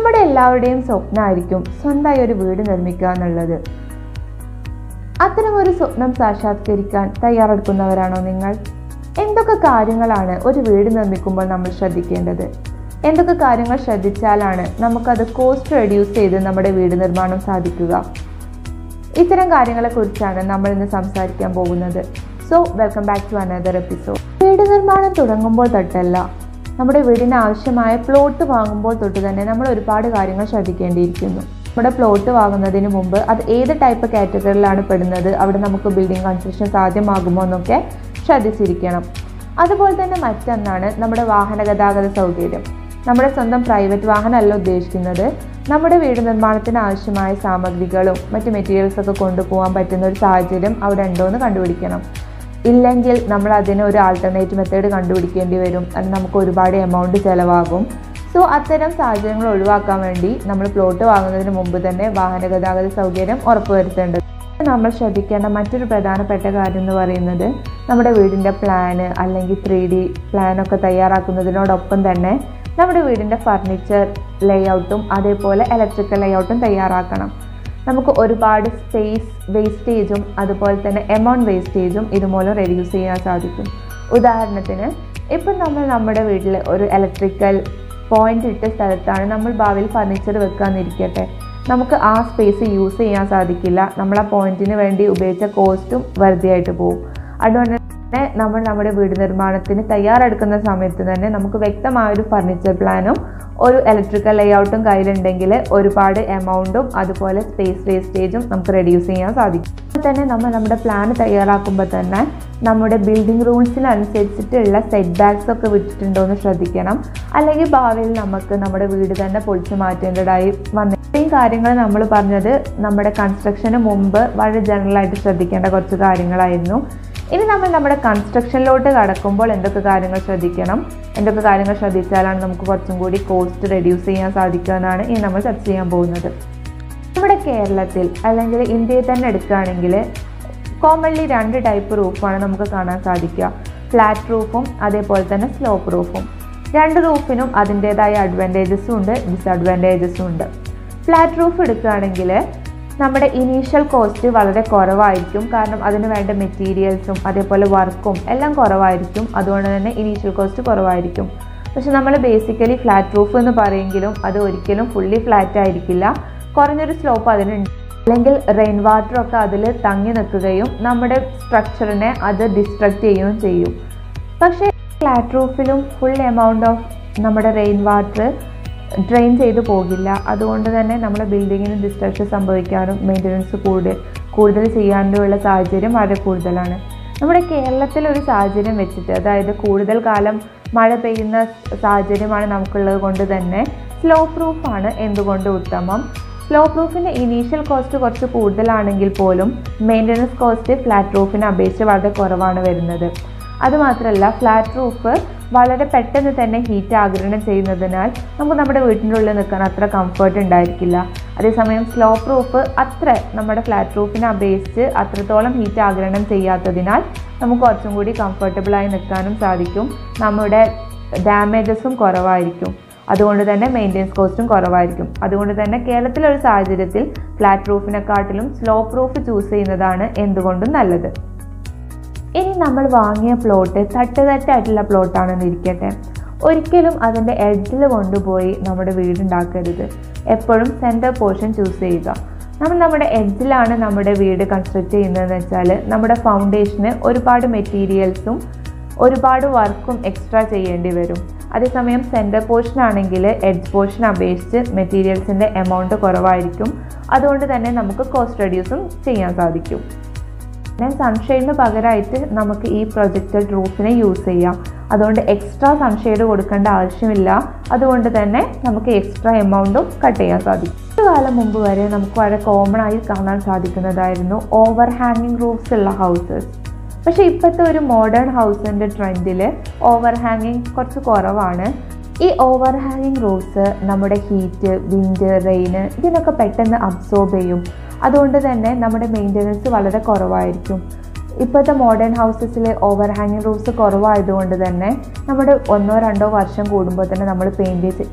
നമ്മുടെ എല്ലാവരുടെയും സ്വപ്നമായിരിക്കും സ്വന്തമായി ഒരു വീട് നിർമ്മിക്കുക എന്നുള്ളത് അത്തരമൊരു സ്വപ്നം സാക്ഷാത്കരിക്കാൻ തയ്യാറെടുക്കുന്നവരാണോ നിങ്ങൾ എന്തൊക്കെ കാര്യങ്ങളാണ് ഒരു വീട് നിർമ്മിക്കുമ്പോൾ നമ്മൾ ശ്രദ്ധിക്കേണ്ടത് എന്തൊക്കെ കാര്യങ്ങൾ ശ്രദ്ധിച്ചാലാണ് നമുക്കത് കോസ്റ്റ് റെഡ്യൂസ് ചെയ്ത് നമ്മുടെ വീട് നിർമ്മാണം സാധിക്കുക ഇത്തരം കാര്യങ്ങളെക്കുറിച്ചാണ് നമ്മൾ ഇന്ന് സംസാരിക്കാൻ പോകുന്നത് so welcome back to another episode വീട് നിർമ്മാണം തുടങ്ങുമ്പോൾ തൊട്ടല്ല നമ്മുടെ വീടിന് ആവശ്യമായ പ്ലോട്ട് വാങ്ങുമ്പോൾ തൊട്ട് തന്നെ നമ്മൾ ഒരുപാട് കാര്യങ്ങൾ ശ്രദ്ധിക്കേണ്ടിയിരിക്കുന്നു നമ്മുടെ പ്ലോട്ട് വാങ്ങുന്നതിന് മുമ്പ് അത് ഏത് ടൈപ്പ് കാറ്റഗറിയിലാണ് പെടുന്നത് അവിടെ നമുക്ക് ബിൽഡിംഗ് കൺസ്ട്രക്ഷൻ സാധ്യമാകുമോ എന്നൊക്കെ ശ്രദ്ധിച്ചിരിക്കണം അതുപോലെ തന്നെ മറ്റൊന്നാണ് നമ്മുടെ വാഹന ഗതാഗത സൗകര്യം നമ്മുടെ സ്വന്തം പ്രൈവറ്റ് വാഹനമല്ല ഉദ്ദേശിക്കുന്നത് നമ്മുടെ വീട് നിർമ്മാണത്തിന് ആവശ്യമായ സാമഗ്രികളും മറ്റ് മെറ്റീരിയൽസ് ഒക്കെ കൊണ്ടുപോകാൻ പറ്റുന്ന ഒരു സാഹചര്യം അവിടെ ഉണ്ടോ എന്ന് കണ്ടുപിടിക്കണം ഇല്ലെങ്കിൽ നമ്മൾ അതിന് ഒരു ആൾട്ടർനേറ്റ് മെത്തേഡ് കണ്ടുപിടിക്കേണ്ടി വരും അത് നമുക്ക് ഒരുപാട് എമൗണ്ട് ചിലവാകും സോ അത്തരം സാഹചര്യങ്ങൾ ഒഴിവാക്കാൻ വേണ്ടി നമ്മൾ പ്ലോട്ട് വാങ്ങുന്നതിന് മുമ്പ് തന്നെ വാഹന ഗതാഗത സൗകര്യം ഉറപ്പുവരുത്തേണ്ടത് നമ്മൾ ശ്രദ്ധിക്കേണ്ട മറ്റൊരു പ്രധാനപ്പെട്ട കാര്യം എന്ന് പറയുന്നത് നമ്മുടെ വീടിൻ്റെ പ്ലാന് അല്ലെങ്കിൽ ത്രീ ഡി പ്ലാനൊക്കെ തയ്യാറാക്കുന്നതിനോടൊപ്പം തന്നെ നമ്മുടെ വീടിൻ്റെ ഫർണിച്ചർ ലേഔട്ടും അതേപോലെ ഇലക്ട്രിക്കൽ ലേഔട്ടും തയ്യാറാക്കണം നമുക്ക് ഒരുപാട് സ്പേസ് വേസ്റ്റേജും അതുപോലെ തന്നെ എമൗണ്ട് വേസ്റ്റേജും ഇതുമൂലം റെഡ്യൂസ് ചെയ്യാൻ സാധിക്കും ഉദാഹരണത്തിന് ഇപ്പം നമ്മൾ നമ്മുടെ വീട്ടിൽ ഒരു ഇലക്ട്രിക്കൽ പോയിന്റ് ഇട്ട സ്ഥലത്താണ് നമ്മൾ ഭാവിയിൽ ഫർണിച്ചർ വെക്കാന്നിരിക്കട്ടെ നമുക്ക് ആ സ്പേസ് യൂസ് ചെയ്യാൻ സാധിക്കില്ല നമ്മൾ ആ പോയിന്റിന് വേണ്ടി ഉപയോഗിച്ച കോസ്റ്റും വെറുതെ ആയിട്ട് പോകും അതുകൊണ്ട് തന്നെ നമ്മൾ നമ്മുടെ വീട് നിർമ്മാണത്തിന് തയ്യാറെടുക്കുന്ന സമയത്ത് തന്നെ നമുക്ക് വ്യക്തമായ ഒരു ഫർണിച്ചർ പ്ലാനും ഒരു ഇലക്ട്രിക്കൽ ലേഔട്ടും കയ്യിലുണ്ടെങ്കിൽ ഒരുപാട് എമൗണ്ടും അതുപോലെ സ്പേസ് വേസ്റ്റേജും നമുക്ക് റെഡ്യൂസ് ചെയ്യാൻ സാധിക്കും അതുപോലെ തന്നെ നമ്മൾ നമ്മുടെ പ്ലാൻ തയ്യാറാക്കുമ്പോൾ തന്നെ നമ്മുടെ ബിൽഡിംഗ് റൂൾസിനനുസരിച്ചിട്ടുള്ള സെറ്റ് ബാക്സ് ഒക്കെ വിട്ടിട്ടുണ്ടോ എന്ന് ശ്രദ്ധിക്കണം അല്ലെങ്കിൽ ഭാവിയിൽ നമുക്ക് നമ്മുടെ വീട് തന്നെ പൊളിച്ചു മാറ്റേണ്ടതായി വന്ന ഇത്രയും കാര്യങ്ങൾ നമ്മൾ പറഞ്ഞത് നമ്മുടെ കൺസ്ട്രക്ഷന് മുമ്പ് വളരെ ജനറലായിട്ട് ശ്രദ്ധിക്കേണ്ട കുറച്ച് കാര്യങ്ങളായിരുന്നു ഇനി നമ്മൾ നമ്മുടെ കൺസ്ട്രക്ഷനിലോട്ട് കടക്കുമ്പോൾ എന്തൊക്കെ കാര്യങ്ങൾ ശ്രദ്ധിക്കണം എന്തൊക്കെ കാര്യങ്ങൾ ശ്രദ്ധിച്ചാലാണ് നമുക്ക് കുറച്ചും കൂടി കോസ്റ്റ് റെഡ്യൂസ് ചെയ്യാൻ സാധിക്കുക എന്നാണ് ഇനി നമ്മൾ ചർച്ച ചെയ്യാൻ പോകുന്നത് നമ്മുടെ കേരളത്തിൽ അല്ലെങ്കിൽ ഇന്ത്യയിൽ തന്നെ എടുക്കുകയാണെങ്കിൽ കോമൺലി രണ്ട് ടൈപ്പ് റൂഫാണ് നമുക്ക് കാണാൻ സാധിക്കുക ഫ്ലാറ്റ് റൂഫും അതേപോലെ തന്നെ സ്ലോപ്പ് റൂഫും രണ്ട് റൂഫിനും അതിൻ്റേതായ അഡ്വാൻറ്റേജസും ഉണ്ട് ഡിസഡ്വാൻറ്റേജസും ഉണ്ട് ഫ്ലാറ്റ് റൂഫ് എടുക്കുകയാണെങ്കിൽ നമ്മുടെ ഇനീഷ്യൽ കോസ്റ്റ് വളരെ കുറവായിരിക്കും കാരണം അതിന് വേണ്ട മെറ്റീരിയൽസും അതേപോലെ വർക്കും എല്ലാം കുറവായിരിക്കും അതുകൊണ്ട് തന്നെ ഇനീഷ്യൽ കോസ്റ്റ് കുറവായിരിക്കും പക്ഷെ നമ്മൾ ബേസിക്കലി ഫ്ലാറ്റ് റൂഫ് എന്ന് പറയുമെങ്കിലും അത് ഒരിക്കലും ഫുള്ളി ഫ്ലാറ്റ് ആയിരിക്കില്ല കുറഞ്ഞൊരു സ്ലോപ്പ് അതിനുണ്ട് അല്ലെങ്കിൽ റെയിൻ വാട്ടർ ഒക്കെ അതിൽ തങ്ങി നിൽക്കുകയും നമ്മുടെ സ്ട്രക്ചറിനെ അത് ഡിസ്ട്രക്ട് ചെയ്യുകയും ചെയ്യും പക്ഷേ ഫ്ലാറ്റ് റൂഫിലും ഫുൾ എമൗണ്ട് ഓഫ് നമ്മുടെ റെയിൻ വാട്ടർ ഡ്രെയിൻ ചെയ്തു പോകില്ല അതുകൊണ്ട് തന്നെ നമ്മുടെ ബിൽഡിങ്ങിന് ഡിസ്ട്രക്ഷൻ സംഭവിക്കാനും മെയിൻ്റനൻസ് കൂടുതൽ കൂടുതൽ ചെയ്യാനുള്ള സാഹചര്യം വളരെ കൂടുതലാണ് നമ്മുടെ കേരളത്തിലെ ഒരു സാഹചര്യം വെച്ചിട്ട് അതായത് കൂടുതൽ കാലം മഴ പെയ്യുന്ന സാഹചര്യമാണ് നമുക്കുള്ളത് കൊണ്ട് തന്നെ സ്ലോ പ്രൂഫാണ് എന്തുകൊണ്ട് ഉത്തമം സ്ലോ പ്രൂഫിൻ്റെ ഇനീഷ്യൽ കോസ്റ്റ് കുറച്ച് കൂടുതലാണെങ്കിൽ പോലും മെയിൻ്റനൻസ് കോസ്റ്റ് ഫ്ലാറ്റ് റൂഫിനെ അപേക്ഷിച്ച് വളരെ കുറവാണ് വരുന്നത് അതുമാത്രമല്ല ഫ്ലാറ്റ് റൂഫ് വളരെ പെട്ടെന്ന് തന്നെ ഹീറ്റ് ആഗിരണം ചെയ്യുന്നതിനാൽ നമുക്ക് നമ്മുടെ വീട്ടിൻ്റെ ഉള്ളിൽ നിൽക്കാൻ അത്ര കംഫർട്ട് ഉണ്ടായിരിക്കില്ല അതേസമയം സ്ലോ പ്രൂഫ് അത്ര നമ്മുടെ ഫ്ലാറ്റ് റൂഫിനെ അപേക്ഷിച്ച് അത്രത്തോളം ഹീറ്റ് ആഗിരണം ചെയ്യാത്തതിനാൽ നമുക്ക് കുറച്ചും കൂടി കംഫർട്ടബിളായി നിൽക്കാനും സാധിക്കും നമ്മുടെ ഡാമേജസും കുറവായിരിക്കും അതുകൊണ്ട് തന്നെ മെയിൻ്റെനൻസ് കോസ്റ്റും കുറവായിരിക്കും അതുകൊണ്ട് തന്നെ കേരളത്തിലൊരു സാഹചര്യത്തിൽ ഫ്ലാറ്റ് റൂഫിനെക്കാട്ടിലും സ്ലോ പ്രൂഫ് ചൂസ് ചെയ്യുന്നതാണ് എന്തുകൊണ്ടും നല്ലത് ഇനി നമ്മൾ വാങ്ങിയ പ്ലോട്ട് തട്ട് തട്ടായിട്ടുള്ള പ്ലോട്ടാണെന്ന് ഇരിക്കട്ടെ ഒരിക്കലും അതിൻ്റെ എഡ്ജിൽ കൊണ്ടുപോയി നമ്മുടെ വീടുണ്ടാക്കരുത് എപ്പോഴും സെൻറ്റർ പോർഷൻ ചൂസ് ചെയ്യുക നമ്മൾ നമ്മുടെ എഡ്ജിലാണ് നമ്മുടെ വീട് കൺസ്ട്രക്ട് ചെയ്യുന്നതെന്ന് വെച്ചാൽ നമ്മുടെ ഫൗണ്ടേഷന് ഒരുപാട് മെറ്റീരിയൽസും ഒരുപാട് വർക്കും എക്സ്ട്രാ ചെയ്യേണ്ടി വരും അതേസമയം സെൻറ്റർ പോർഷൻ ആണെങ്കിൽ എഡ്ജ് പോർഷൻ അപേക്ഷിച്ച് മെറ്റീരിയൽസിൻ്റെ എമൗണ്ട് കുറവായിരിക്കും അതുകൊണ്ട് തന്നെ നമുക്ക് കോസ്റ്റ് റെഡ്യൂസും ചെയ്യാൻ സാധിക്കും പിന്നെ സൺഷെയ്ഡിന് പകരമായിട്ട് നമുക്ക് ഈ പ്രൊജക്റ്റഡ് റൂഫിനെ യൂസ് ചെയ്യാം അതുകൊണ്ട് എക്സ്ട്രാ സൺഷെയ്ഡ് കൊടുക്കേണ്ട ആവശ്യമില്ല അതുകൊണ്ട് തന്നെ നമുക്ക് എക്സ്ട്രാ എമൗണ്ടും കട്ട് ചെയ്യാൻ സാധിക്കും ഒരു കാലം മുമ്പ് വരെ നമുക്ക് വളരെ കോമൺ ആയി കാണാൻ സാധിക്കുന്നതായിരുന്നു ഓവർ ഹാങ്ങിങ് റൂഫ്സ് ഉള്ള ഹൗസസ് പക്ഷേ ഇപ്പോഴത്തെ ഒരു മോഡേൺ ഹൗസിൻ്റെ ട്രെൻഡിൽ ഓവർ ഹാങ്ങിങ് കുറച്ച് കുറവാണ് ഈ ഓവർ ഹാങ്ങിങ് റൂഫ്സ് നമ്മുടെ ഹീറ്റ് വിൻഡ് റെയിന് ഇതിനൊക്കെ പെട്ടെന്ന് അബ്സോർബ് ചെയ്യും അതുകൊണ്ട് തന്നെ നമ്മുടെ മെയിൻ്റനൻസ് വളരെ കുറവായിരിക്കും ഇപ്പോഴത്തെ മോഡേൺ ഹൗസസിൽ ഓവർ ഹാങ്ങിങ് റൂഫ്സ് കുറവായതുകൊണ്ട് തന്നെ നമ്മുടെ ഒന്നോ രണ്ടോ വർഷം കൂടുമ്പോൾ തന്നെ നമ്മൾ പെയിൻറ്റ്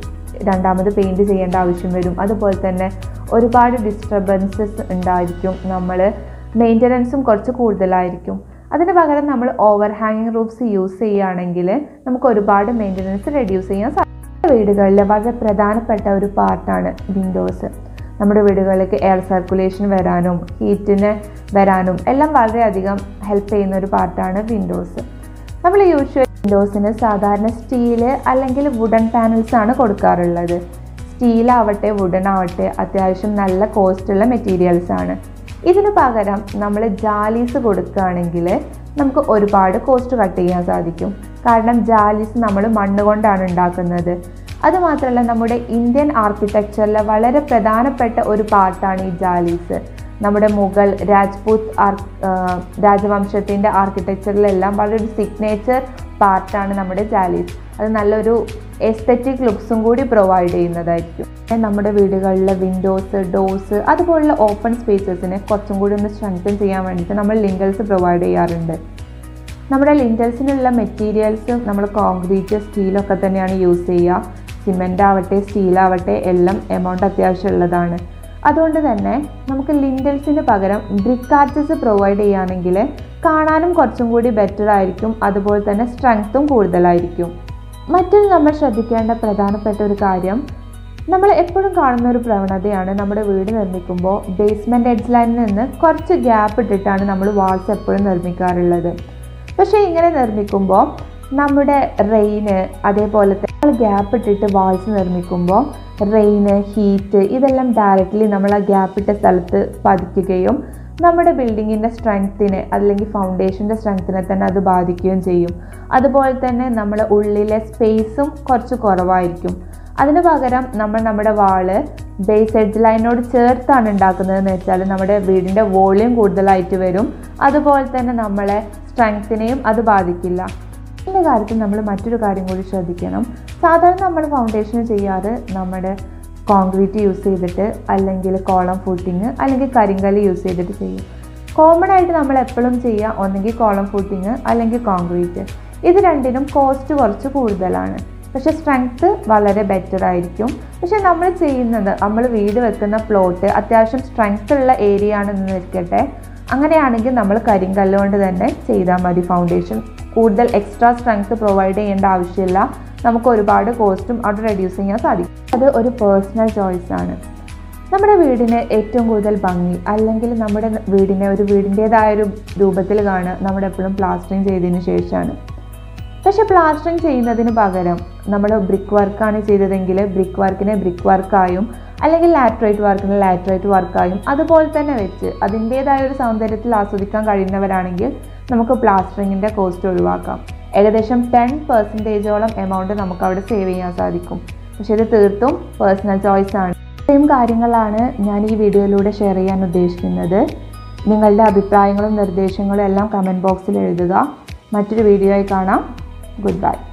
രണ്ടാമത് പെയിൻറ് ചെയ്യേണ്ട ആവശ്യം വരും അതുപോലെ തന്നെ ഒരുപാട് ഡിസ്റ്റർബൻസസ് ഉണ്ടായിരിക്കും നമ്മൾ മെയിൻ്റനൻസും കുറച്ച് കൂടുതലായിരിക്കും അതിന് പകരം നമ്മൾ ഓവർ ഹാങ്ങിങ് റൂഫ്സ് യൂസ് ചെയ്യുകയാണെങ്കിൽ നമുക്ക് ഒരുപാട് മെയിൻ്റനൻസ് റെഡ്യൂസ് ചെയ്യാൻ സാധിക്കും വീടുകളിൽ വളരെ പ്രധാനപ്പെട്ട ഒരു പാർട്ടാണ് വിൻഡോസ് നമ്മുടെ വീടുകളിലേക്ക് എയർ സർക്കുലേഷൻ വരാനും ഹീറ്റിന് വരാനും എല്ലാം വളരെയധികം ഹെൽപ്പ് ചെയ്യുന്ന ഒരു പാർട്ടാണ് വിൻഡോസ് നമ്മൾ യൂഷ്വൽ വിൻഡോസിന് സാധാരണ സ്റ്റീല് അല്ലെങ്കിൽ വുഡൻ പാനൽസ് ആണ് കൊടുക്കാറുള്ളത് സ്റ്റീലാവട്ടെ വുഡൻ ആവട്ടെ അത്യാവശ്യം നല്ല കോസ്റ്റുള്ള മെറ്റീരിയൽസ് ആണ് ഇതിന് പകരം നമ്മൾ ജാലീസ് കൊടുക്കുകയാണെങ്കിൽ നമുക്ക് ഒരുപാട് കോസ്റ്റ് കട്ട് ചെയ്യാൻ സാധിക്കും കാരണം ജാലീസ് നമ്മൾ മണ്ണ് കൊണ്ടാണ് ഉണ്ടാക്കുന്നത് അതുമാത്രമല്ല നമ്മുടെ ഇന്ത്യൻ ആർക്കിടെക്ചറിലെ വളരെ പ്രധാനപ്പെട്ട ഒരു പാർട്ടാണ് ഈ ജാലീസ് നമ്മുടെ മുഗൾ രാജ്പൂത് ആർ രാജവംശത്തിൻ്റെ ആർക്കിടെക്ചറിലെല്ലാം വളരെ ഒരു സിഗ്നേച്ചർ പാർട്ടാണ് നമ്മുടെ ജാലീസ് അത് നല്ലൊരു എസ്തറ്റിക് ലുക്സും കൂടി പ്രൊവൈഡ് ചെയ്യുന്നതായിരിക്കും നമ്മുടെ വീടുകളിലെ വിൻഡോസ് ഡോർസ് അതുപോലുള്ള ഓപ്പൺ സ്പേസസിനെ കുറച്ചും കൂടി ഒന്ന് സ്ട്രെങ്തൻ ചെയ്യാൻ വേണ്ടിയിട്ട് നമ്മൾ ലിങ്കൽസ് പ്രൊവൈഡ് ചെയ്യാറുണ്ട് നമ്മുടെ ലിൻറ്റൽസിനുള്ള മെറ്റീരിയൽസ് നമ്മൾ കോൺക്രീറ്റ് സ്റ്റീലൊക്കെ തന്നെയാണ് യൂസ് ചെയ്യുക സിമെൻ്റ് ആവട്ടെ സ്റ്റീലാവട്ടെ എല്ലാം എമൗണ്ട് അത്യാവശ്യമുള്ളതാണ് അതുകൊണ്ട് തന്നെ നമുക്ക് ലിൻറ്റൽസിന് പകരം ബ്രിക്ക് ആർച്ചസ് പ്രൊവൈഡ് ചെയ്യുകയാണെങ്കിൽ കാണാനും കുറച്ചും കൂടി ബെറ്റർ ആയിരിക്കും അതുപോലെ തന്നെ സ്ട്രെങ്ത്തും കൂടുതലായിരിക്കും മറ്റൊരു നമ്മൾ ശ്രദ്ധിക്കേണ്ട പ്രധാനപ്പെട്ട ഒരു കാര്യം നമ്മൾ എപ്പോഴും കാണുന്ന ഒരു പ്രവണതയാണ് നമ്മുടെ വീട് നിർമ്മിക്കുമ്പോൾ ബേസ്മെൻറ്റ് എഡ്ജ് ലൈനിൽ നിന്ന് കുറച്ച് ഗ്യാപ്പ് ഇട്ടിട്ടാണ് നമ്മൾ വാൾസ് എപ്പോഴും നിർമ്മിക്കാറുള്ളത് പക്ഷേ ഇങ്ങനെ നിർമ്മിക്കുമ്പോൾ നമ്മുടെ റെയിന് അതേപോലെ തന്നെ ഗ്യാപ്പ് ഇട്ടിട്ട് വാൾസ് നിർമ്മിക്കുമ്പോൾ റെയിന് ഹീറ്റ് ഇതെല്ലാം ഡയറക്റ്റ്ലി നമ്മൾ ആ ഗ്യാപ്പ് ഇട്ട സ്ഥലത്ത് പതിക്കുകയും നമ്മുടെ ബിൽഡിങ്ങിൻ്റെ സ്ട്രെങ്ത്തിനെ അല്ലെങ്കിൽ ഫൗണ്ടേഷൻ്റെ സ്ട്രെങ്ത്തിനെ തന്നെ അത് ബാധിക്കുകയും ചെയ്യും അതുപോലെ തന്നെ നമ്മുടെ ഉള്ളിലെ സ്പേസും കുറച്ച് കുറവായിരിക്കും അതിന് പകരം നമ്മൾ നമ്മുടെ വാള് ബേസ് എഡ്ജ് ലൈനോട് ചേർത്താണ് ഉണ്ടാക്കുന്നതെന്ന് വെച്ചാൽ നമ്മുടെ വീടിൻ്റെ വോളിയം കൂടുതലായിട്ട് വരും അതുപോലെ തന്നെ നമ്മളെ സ്ട്രെങ്ത്തിനെയും അത് ബാധിക്കില്ല ഇതിൻ്റെ കാര്യത്തിൽ നമ്മൾ മറ്റൊരു കാര്യം കൂടി ശ്രദ്ധിക്കണം സാധാരണ നമ്മൾ ഫൗണ്ടേഷൻ ചെയ്യാറ് നമ്മുടെ കോൺക്രീറ്റ് യൂസ് ചെയ്തിട്ട് അല്ലെങ്കിൽ കോളം ഫൂട്ടിങ് അല്ലെങ്കിൽ കരിങ്കല്ല് യൂസ് ചെയ്തിട്ട് ചെയ്യും കോമൺ ആയിട്ട് നമ്മൾ എപ്പോഴും ചെയ്യുക ഒന്നെങ്കിൽ കോളം ഫൂട്ടിങ് അല്ലെങ്കിൽ കോൺക്രീറ്റ് ഇത് രണ്ടിനും കോസ്റ്റ് കുറച്ച് കൂടുതലാണ് പക്ഷേ സ്ട്രെങ്ത്ത് വളരെ ബെറ്റർ ആയിരിക്കും പക്ഷേ നമ്മൾ ചെയ്യുന്നത് നമ്മൾ വീട് വെക്കുന്ന പ്ലോട്ട് അത്യാവശ്യം സ്ട്രെങ്ത് ഉള്ള ഏരിയ ആണെന്ന് വെക്കട്ടെ അങ്ങനെയാണെങ്കിൽ നമ്മൾ കരിങ്കല്ല് കൊണ്ട് തന്നെ ചെയ്താൽ മതി ഫൗണ്ടേഷൻ കൂടുതൽ എക്സ്ട്രാ സ്ട്രെങ്ത് പ്രൊവൈഡ് ചെയ്യേണ്ട ആവശ്യമില്ല നമുക്ക് ഒരുപാട് കോസ്റ്റും അവിടെ റെഡ്യൂസ് ചെയ്യാൻ സാധിക്കും അത് ഒരു പേഴ്സണൽ ചോയ്സ് ആണ് നമ്മുടെ വീടിന് ഏറ്റവും കൂടുതൽ ഭംഗി അല്ലെങ്കിൽ നമ്മുടെ വീടിനെ ഒരു വീടിൻ്റേതായ ഒരു രൂപത്തിൽ കാണുക നമ്മൾ എപ്പോഴും പ്ലാസ്റ്ററിങ് ചെയ്തതിന് ശേഷമാണ് പക്ഷെ പ്ലാസ്റ്ററിങ് ചെയ്യുന്നതിന് പകരം നമ്മൾ ബ്രിക്ക് വർക്കാണ് ചെയ്തതെങ്കിൽ ബ്രിക്ക് വർക്കിനെ ബ്രിക്ക് വർക്കായും അല്ലെങ്കിൽ ലാറ്ററൈറ്റ് വർക്കിന് ലാറ്ററൈറ്റ് വർക്കായും അതുപോലെ തന്നെ വെച്ച് അതിൻ്റേതായ ഒരു സൗന്ദര്യത്തിൽ ആസ്വദിക്കാൻ കഴിയുന്നവരാണെങ്കിൽ നമുക്ക് പ്ലാസ്റ്ററിങ്ങിൻ്റെ കോസ്റ്റ് ഒഴിവാക്കാം ഏകദേശം ടെൻ പെർസെൻറ്റേജോളം എമൗണ്ട് നമുക്ക് അവിടെ സേവ് ചെയ്യാൻ സാധിക്കും പക്ഷേ ഇത് തീർത്തും പേഴ്സണൽ ചോയ്സ് ആണ് ഇത്രയും കാര്യങ്ങളാണ് ഞാൻ ഈ വീഡിയോയിലൂടെ ഷെയർ ചെയ്യാൻ ഉദ്ദേശിക്കുന്നത് നിങ്ങളുടെ അഭിപ്രായങ്ങളും നിർദ്ദേശങ്ങളും എല്ലാം കമൻറ്റ് ബോക്സിൽ എഴുതുക മറ്റൊരു വീഡിയോയിൽ കാണാം ഗുഡ് ബൈ